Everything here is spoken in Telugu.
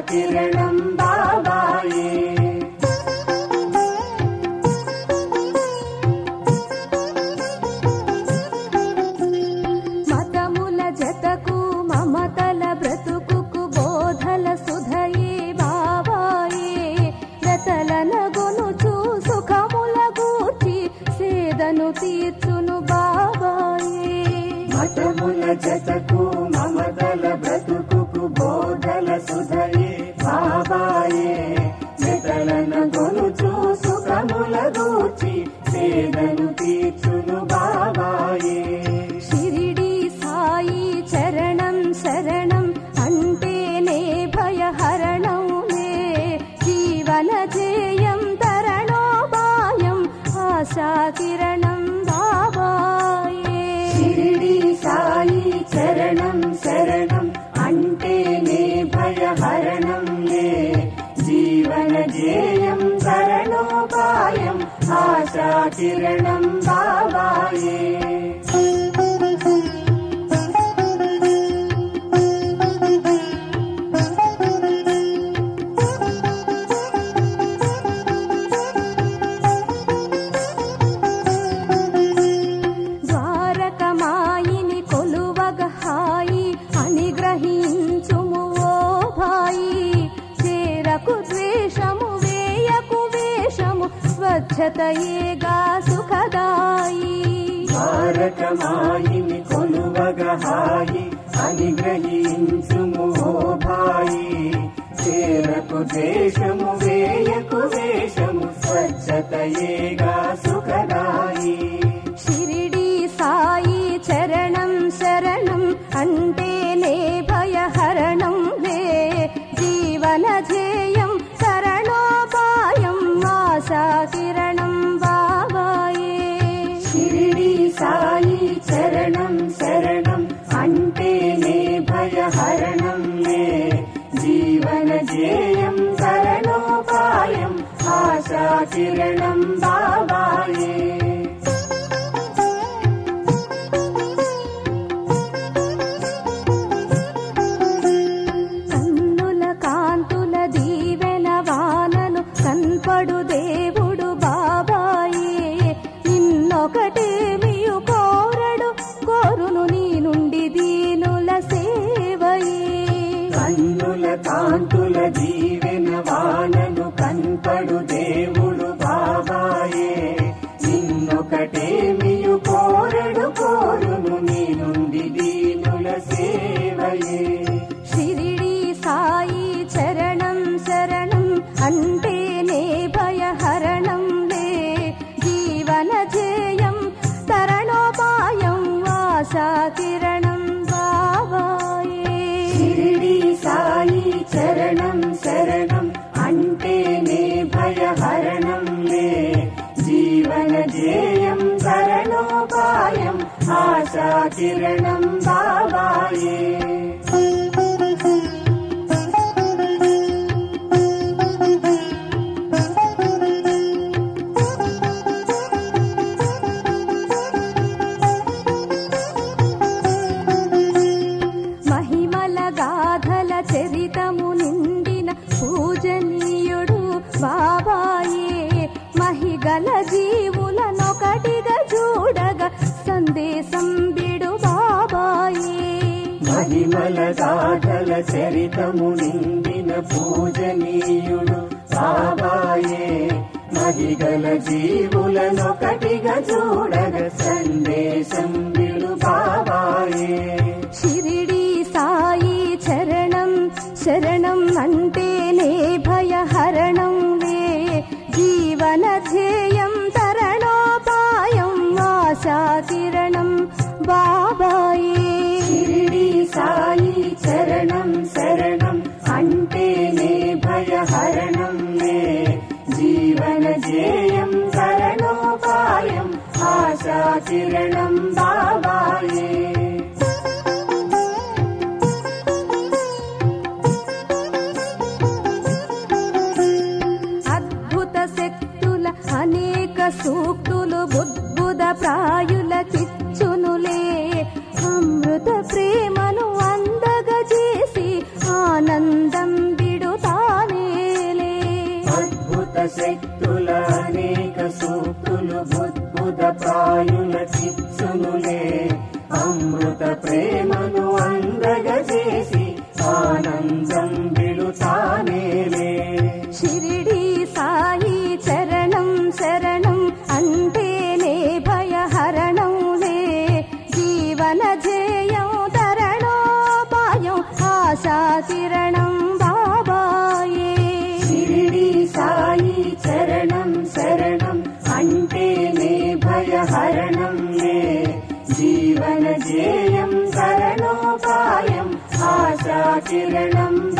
కిరణం బాబాయే మతముల జతకు మమతల బ్రతుకుకు బోధల సుధయే బాబాయే లతలన గొనుచు సుఖముల గూర్చి సేదను తీర్చును బాబాయే మతముల జతకు మమతల బ్రతుకుకు బోధల సుధయే బాబాయే మెతలన గొనుచు సుఖముల గూర్చి సేదను తీర్చును బాబాయే షిరిడి సాయి చరణం శరణం అంటేనే భయహరణంలే జీవన జేయం తరణోపాయం ఆశా కిరణం బాబాయే షిరిడి సాయి చరణం శరణం అంటేనే భయహరణం లే జీవన జేయం తరణోపాయం ఆశా కిరణం బాబాయే ద్వారకమాయిని కొలువగ హాయి అని గ్రహించుము ఓ భాయి చేరకు ద్వేషము వేయకు వేషము స్వచ్ఛతయేగా సుఖదాయి భారతమాయిని కొలువగ హాయి అని గ్రహించుము ఓ భాయి చేరకు దేశము వేయకు వేషము స్వచ్ఛతయేగా సుఖదాయి షిరిడి సాయి చరణం శరణం అంటేనే భయహరణం లే జీవన ధ్యేయం శరణోపాయం ఆశా కిరణం బాబాయే షిరిడి సాయి చరణం శరణం అంటేనే భయహరణం లే జీవన జేయం శరణోపాయం ఆశా కిరణం బాబాయే కన్నుల కాంతుల దీవెన వానను కన్పడు దేవుడు బాబాయే నిన్నొకటేమియు కోరడు కోరును నీ నుండి దీనుల సేవయే కన్నుల కాంతుల జీవెన వానను కన్పడు దేవుడు బాబాయే నిన్నొకటేమియు కోరడు కోరును నీ నుండి దీనుల సేవయే షిరిడి సాయి చరణం శరణం అంటేనే భయహరణం లే జీవన జేయం తరణోపాయం ఆశా కిరణం బాబాయే షిరిడి సాయి చరణం శరణం అంటేనే భయహరణం లే జీవన జేయం శరణోపాయం ఆశా కిరణం బాబాయే మహిమల గాథల చరితము నిండిన పూజనీయుడు బాబాయే మహిగల జీవులనొకటిగా చూడగా సందేశం బిడు బాబాయే మహిమల గాథల చరితము నిండిన పూజనీయుడు బాబాయే మహిగల జీవులనొకటిగా చూడగ సందేశం విడు బాబాయే షిరిడి సాయి చరణం శరణం అంటేనే భయహరణం లే జీవన ధ్యేయం తరణోపాయం ఆశా కిరణం బాబాయే షిరిడి సాయి చరణం శరణం అంటేనే భయహరణం లే జీవన జేయం శరణోపాయం ఆశా కిరణం బాబాయే అద్భుత శక్తుల అనేక సూక్తులు బుద్భుద ప్రాయుల కిచ్చునులే అమృత ప్రేమను అందగజేసి ఆనందం విడుత శక్తుల అనేక సూక్తులు బుద్బుద ప్రాయుల చిచ్చునులే అమృత ప్రేమను అందగజేసి ఆనందం విడుతానేలే షిరిడి సాయి చరణం శరణం అంటేనే భయహరణంలే జీవన జేయం తరణోపాయం ఆశా కిరణం బాబాయే షిరిడి సాయి చరణం శరణం అంటేనే భయహరణం లే జీవన జేయం తరణోపాయం ఆశా కిరణం